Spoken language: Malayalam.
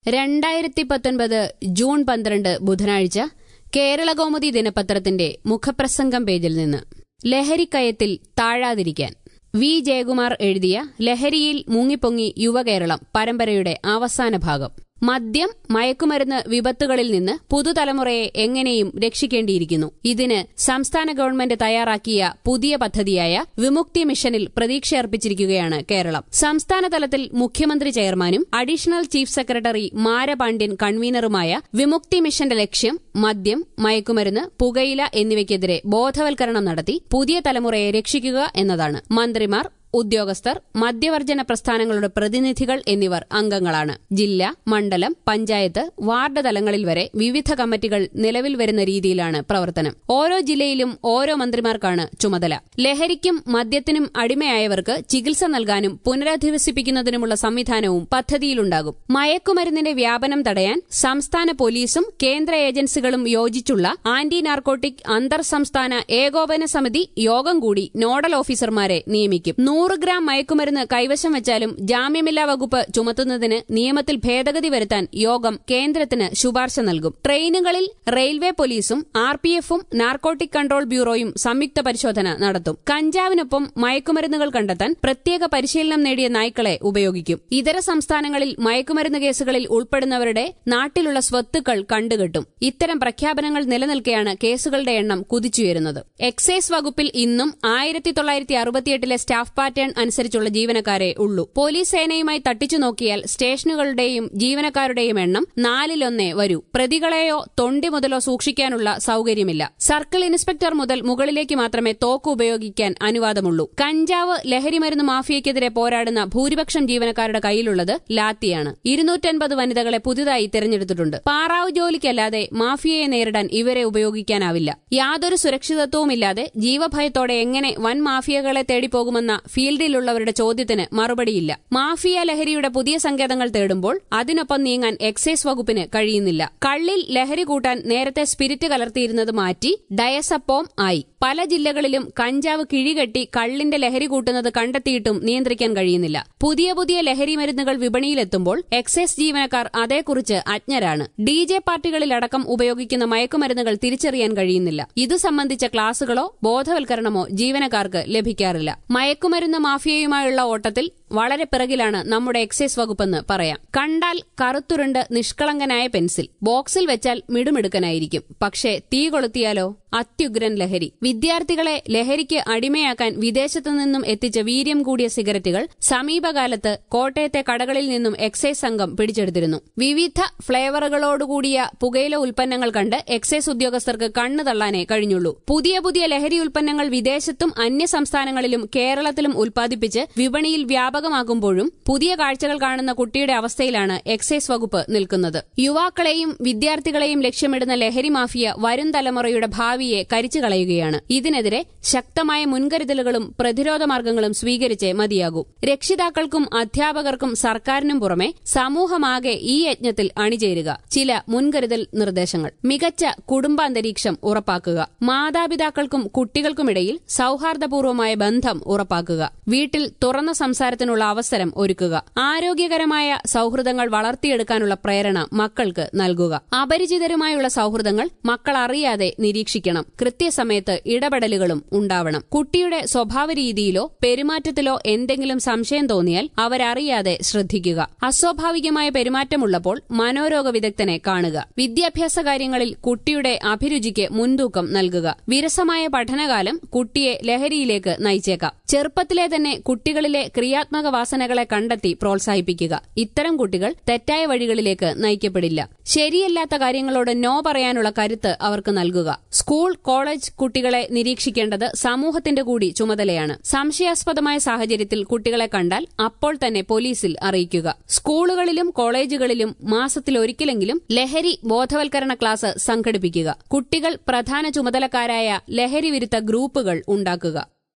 രണ്ടായിരത്തി പത്തൊൻപത് ജൂൺ പന്ത്രണ്ട് ബുധനാഴ്ച കേരളകൗമുദി ദിനപത്രത്തിന്റെ മുഖപ്രസംഗം പേജിൽ നിന്ന് ലഹരിക്കയത്തിൽ താഴാതിരിക്കാൻ വി ജയകുമാർ എഴുതിയ ലഹരിയിൽ മുങ്ങിപ്പൊങ്ങി യുവകേരളം പരമ്പരയുടെ അവസാന ഭാഗം മദ്യം മയക്കുമരുന്ന് വിപത്തുകളിൽ നിന്ന് പുതുതലമുറയെ എങ്ങനെയും രക്ഷിക്കേണ്ടിയിരിക്കുന്നു ഇതിന് സംസ്ഥാന ഗവൺമെന്റ് തയ്യാറാക്കിയ പുതിയ പദ്ധതിയായ വിമുക്തി മിഷനിൽ പ്രതീക്ഷയർപ്പിച്ചിരിക്കുകയാണ് കേരളം സംസ്ഥാന തലത്തിൽ മുഖ്യമന്ത്രി ചെയർമാനും അഡീഷണൽ ചീഫ് സെക്രട്ടറി മാരപാണ്ഡ്യൻ കൺവീനറുമായ വിമുക്തി മിഷന്റെ ലക്ഷ്യം മദ്യം മയക്കുമരുന്ന് പുകയില എന്നിവയ്ക്കെതിരെ ബോധവൽക്കരണം നടത്തി പുതിയ തലമുറയെ രക്ഷിക്കുക എന്നതാണ് മന്ത്രിമാർ ഉദ്യോഗസ്ഥർ മദ്യവർജന പ്രസ്ഥാനങ്ങളുടെ പ്രതിനിധികൾ എന്നിവർ അംഗങ്ങളാണ് ജില്ല മണ്ഡലം പഞ്ചായത്ത് വാർഡ് തലങ്ങളിൽ വരെ വിവിധ കമ്മിറ്റികൾ നിലവിൽ വരുന്ന രീതിയിലാണ് പ്രവർത്തനം ഓരോ ജില്ലയിലും ഓരോ മന്ത്രിമാർക്കാണ് ചുമതല ലഹരിക്കും മദ്യത്തിനും അടിമയായവർക്ക് ചികിത്സ നൽകാനും പുനരധിവസിപ്പിക്കുന്നതിനുമുള്ള സംവിധാനവും പദ്ധതിയിലുണ്ടാകും മയക്കുമരുന്നിന്റെ വ്യാപനം തടയാൻ സംസ്ഥാന പോലീസും കേന്ദ്ര ഏജൻസികളും യോജിച്ചുള്ള ആന്റി നാർക്കോട്ടിക് അന്തർ സംസ്ഥാന ഏകോപന സമിതി യോഗം കൂടി നോഡൽ ഓഫീസർമാരെ നിയമിക്കും നൂറ് ഗ്രാം മയക്കുമരുന്ന് കൈവശം വെച്ചാലും ജാമ്യമില്ലാ വകുപ്പ് ചുമത്തുന്നതിന് നിയമത്തിൽ ഭേദഗതി വരുത്താൻ യോഗം കേന്ദ്രത്തിന് ശുപാർശ നൽകും ട്രെയിനുകളിൽ റെയിൽവേ പോലീസും ആർ പി എഫും നാർക്കോട്ടിക് കൺട്രോൾ ബ്യൂറോയും സംയുക്ത പരിശോധന നടത്തും കഞ്ചാവിനൊപ്പം മയക്കുമരുന്നുകൾ കണ്ടെത്താൻ പ്രത്യേക പരിശീലനം നേടിയ നായ്ക്കളെ ഉപയോഗിക്കും ഇതര സംസ്ഥാനങ്ങളിൽ മയക്കുമരുന്ന് കേസുകളിൽ ഉൾപ്പെടുന്നവരുടെ നാട്ടിലുള്ള സ്വത്തുക്കൾ കണ്ടുകെട്ടും ഇത്തരം പ്രഖ്യാപനങ്ങൾ നിലനിൽക്കെയാണ് കേസുകളുടെ എണ്ണം കുതിച്ചുയരുന്നത് എക്സൈസ് വകുപ്പിൽ ഇന്നും ആയിരത്തി തൊള്ളായിരത്തി അറുപത്തിയെട്ടിലെ സ്റ്റാഫ് പാറ്റേൺ അനുസരിച്ചുള്ള ജീവനക്കാരെ ഉള്ളൂ പോലീസ് സേനയുമായി തട്ടിച്ചു നോക്കിയാൽ സ്റ്റേഷനുകളുടെയും ജീവനക്കാരുടെയും എണ്ണം നാലിലൊന്നേ വരൂ പ്രതികളെയോ തൊണ്ടി മുതലോ സൂക്ഷിക്കാനുള്ള സൌകര്യമില്ല സർക്കിൾ ഇൻസ്പെക്ടർ മുതൽ മുകളിലേക്ക് മാത്രമേ തോക്ക് ഉപയോഗിക്കാൻ അനുവാദമുള്ളൂ കഞ്ചാവ് ലഹരിമരുന്ന് മാഫിയയ്ക്കെതിരെ പോരാടുന്ന ഭൂരിപക്ഷം ജീവനക്കാരുടെ കയ്യിലുള്ളത് ലാത്തിയാണ് ഇരുന്നൂറ്റൻപത് വനിതകളെ പുതുതായി തിരഞ്ഞെടുത്തിട്ടുണ്ട് പാറാവ് ജോലിക്കല്ലാതെ മാഫിയയെ നേരിടാൻ ഇവരെ ഉപയോഗിക്കാനാവില്ല യാതൊരു സുരക്ഷിതത്വവുമില്ലാതെ ജീവഭയത്തോടെ എങ്ങനെ വൻ മാഫിയകളെ തേടിപ്പോകുമെന്ന ഫീൽഡിലുള്ളവരുടെ ചോദ്യത്തിന് മറുപടിയില്ല മാഫിയ ലഹരിയുടെ പുതിയ സങ്കേതങ്ങൾ തേടുമ്പോൾ അതിനൊപ്പം നീങ്ങാൻ എക്സൈസ് വകുപ്പിന് കഴിയുന്നില്ല കള്ളിൽ ലഹരി കൂട്ടാൻ നേരത്തെ സ്പിരിറ്റ് കലർത്തിയിരുന്നത് മാറ്റി ഡയസപ്പോം ആയി പല ജില്ലകളിലും കഞ്ചാവ് കിഴികെട്ടി കള്ളിന്റെ ലഹരി കൂട്ടുന്നത് കണ്ടെത്തിയിട്ടും നിയന്ത്രിക്കാൻ കഴിയുന്നില്ല പുതിയ പുതിയ ലഹരി മരുന്നുകൾ വിപണിയിലെത്തുമ്പോൾ എക്സൈസ് ജീവനക്കാർ അതേക്കുറിച്ച് അജ്ഞരാണ് ഡി ജെ പാർട്ടികളിലടക്കം ഉപയോഗിക്കുന്ന മയക്കുമരുന്നുകൾ തിരിച്ചറിയാൻ കഴിയുന്നില്ല ഇതു സംബന്ധിച്ച ക്ലാസുകളോ ബോധവൽക്കരണമോ ജീവനക്കാർക്ക് ലഭിക്കാറില്ല മയക്കുമരുന്ന് മാഫിയയുമായുള്ള ഓട്ടത്തിൽ വളരെ പിറകിലാണ് നമ്മുടെ എക്സൈസ് വകുപ്പെന്ന് പറയാം കണ്ടാൽ കറുത്തുരുണ്ട് നിഷ്കളങ്കനായ പെൻസിൽ ബോക്സിൽ വെച്ചാൽ മിടുമിടുക്കനായിരിക്കും പക്ഷേ തീ കൊളുത്തിയാലോ അത്യുഗ്രൻ ലഹരി വിദ്യാർത്ഥികളെ ലഹരിക്ക് അടിമയാക്കാൻ വിദേശത്തു നിന്നും എത്തിച്ച വീര്യം കൂടിയ സിഗരറ്റുകൾ സമീപകാലത്ത് കോട്ടയത്തെ കടകളിൽ നിന്നും എക്സൈസ് സംഘം പിടിച്ചെടുത്തിരുന്നു വിവിധ ഫ്ലേവറുകളോടുകൂടിയ പുകയില ഉൽപ്പന്നങ്ങൾ കണ്ട് എക്സൈസ് ഉദ്യോഗസ്ഥർക്ക് കണ്ണു തള്ളാനേ കഴിഞ്ഞുള്ളൂ പുതിയ പുതിയ ലഹരി ഉൽപ്പന്നങ്ങൾ വിദേശത്തും അന്യ സംസ്ഥാനങ്ങളിലും കേരളത്തിലും ഉൽപ്പാദിപ്പിച്ച് വിപണിയിൽ വ്യാപകമാകുമ്പോഴും പുതിയ കാഴ്ചകൾ കാണുന്ന കുട്ടിയുടെ അവസ്ഥയിലാണ് എക്സൈസ് വകുപ്പ് നിൽക്കുന്നത് യുവാക്കളെയും വിദ്യാർത്ഥികളെയും ലക്ഷ്യമിടുന്ന ലഹരി മാഫിയ വരും തലമുറയുടെ ഭാവിയെ കരിച്ചു കളയുകയാണ് ഇതിനെതിരെ ശക്തമായ മുൻകരുതലുകളും പ്രതിരോധ മാർഗങ്ങളും സ്വീകരിച്ചേ മതിയാകൂ രക്ഷിതാക്കൾക്കും അധ്യാപകർക്കും സർക്കാരിനും പുറമെ സമൂഹമാകെ ഈ യജ്ഞത്തിൽ അണിചേരുക ചില മുൻകരുതൽ നിർദ്ദേശങ്ങൾ മികച്ച കുടുംബാന്തരീക്ഷം ഉറപ്പാക്കുക മാതാപിതാക്കൾക്കും കുട്ടികൾക്കുമിടയിൽ സൌഹാർദ്ദപൂർവമായ ബന്ധം ഉറപ്പാക്കുക വീട്ടിൽ തുറന്ന സംസാരത്തിനുള്ള അവസരം ഒരുക്കുക ആരോഗ്യകരമായ സൌഹൃദങ്ങൾ വളർത്തിയെടുക്കാനുള്ള പ്രേരണ മക്കൾക്ക് നൽകുക അപരിചിതരുമായുള്ള സൌഹൃദങ്ങൾ മക്കൾ അറിയാതെ നിരീക്ഷിക്കണം കൃത്യസമയത്ത് ഇടപെടലുകളും ഉണ്ടാവണം കുട്ടിയുടെ സ്വഭാവരീതിയിലോ പെരുമാറ്റത്തിലോ എന്തെങ്കിലും സംശയം തോന്നിയാൽ അവരറിയാതെ ശ്രദ്ധിക്കുക അസ്വാഭാവികമായ പെരുമാറ്റമുള്ളപ്പോൾ മനോരോഗ വിദഗ്ധനെ കാണുക വിദ്യാഭ്യാസ കാര്യങ്ങളിൽ കുട്ടിയുടെ അഭിരുചിക്ക് മുൻതൂക്കം നൽകുക വിരസമായ പഠനകാലം കുട്ടിയെ ലഹരിയിലേക്ക് നയിച്ചേക്കാം ചെറുപ്പത്തിലെ തന്നെ കുട്ടികളിലെ ക്രിയാത്മക വാസനകളെ കണ്ടെത്തി പ്രോത്സാഹിപ്പിക്കുക ഇത്തരം കുട്ടികൾ തെറ്റായ വഴികളിലേക്ക് നയിക്കപ്പെടില്ല ശരിയല്ലാത്ത കാര്യങ്ങളോട് നോ പറയാനുള്ള കരുത്ത് അവർക്ക് നൽകുക സ്കൂൾ കോളേജ് കുട്ടികളെ നിരീക്ഷിക്കേണ്ടത് സമൂഹത്തിന്റെ കൂടി ചുമതലയാണ് സംശയാസ്പദമായ സാഹചര്യത്തിൽ കുട്ടികളെ കണ്ടാൽ അപ്പോൾ തന്നെ പോലീസിൽ അറിയിക്കുക സ്കൂളുകളിലും കോളേജുകളിലും മാസത്തിലൊരിക്കലെങ്കിലും ലഹരി ബോധവൽക്കരണ ക്ലാസ് സംഘടിപ്പിക്കുക കുട്ടികൾ പ്രധാന ചുമതലക്കാരായ ലഹരി വിരുദ്ധ ഗ്രൂപ്പുകൾ ഉണ്ടാക്കുക